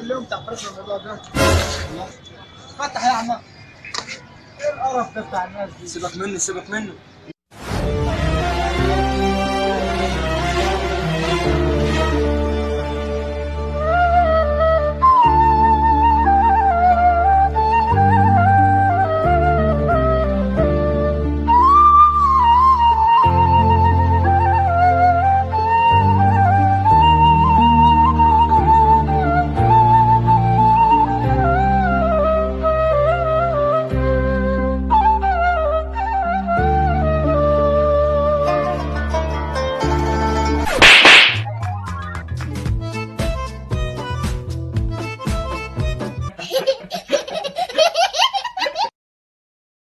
كلهم تعبان في الموضوع ده فتح يا عم ايه القرف ده بتاع الناس دي سيبك منه سيبك منه